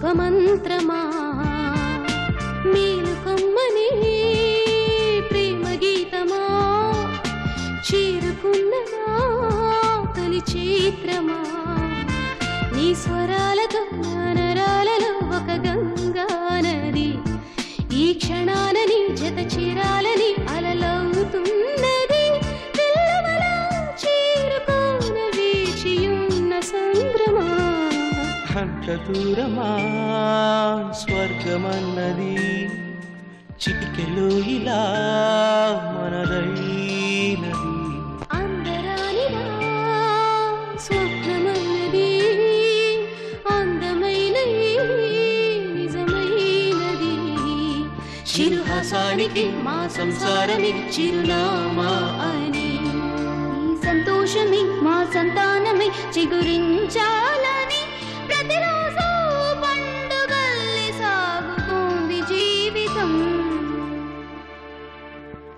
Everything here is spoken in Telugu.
శుభమంత్రమా మేలుకొమ్మని ప్రేమ గీతమా చేరుకున్నదా తొలి చైత్రమా నీ స్వరాలతో నా నరాలలో ఒక గంగా నది ఈ క్షణాన నీ జత చేరాలని అలలవుతున్నది తెల్లవలా చేరుకోన వేచియున్న సంద్రమా అంత దూరమా స్వర్గమన్నది చిటికెలో ఇలా మనదైనది అందరానిదా స్వప్నమన్నది అందమైన ఈ నిజమైనది చిరుహాసానికి మా సంసారమే చిరునామా అని ఈ సంతోషమే మా సంతానమే చిగురించాలని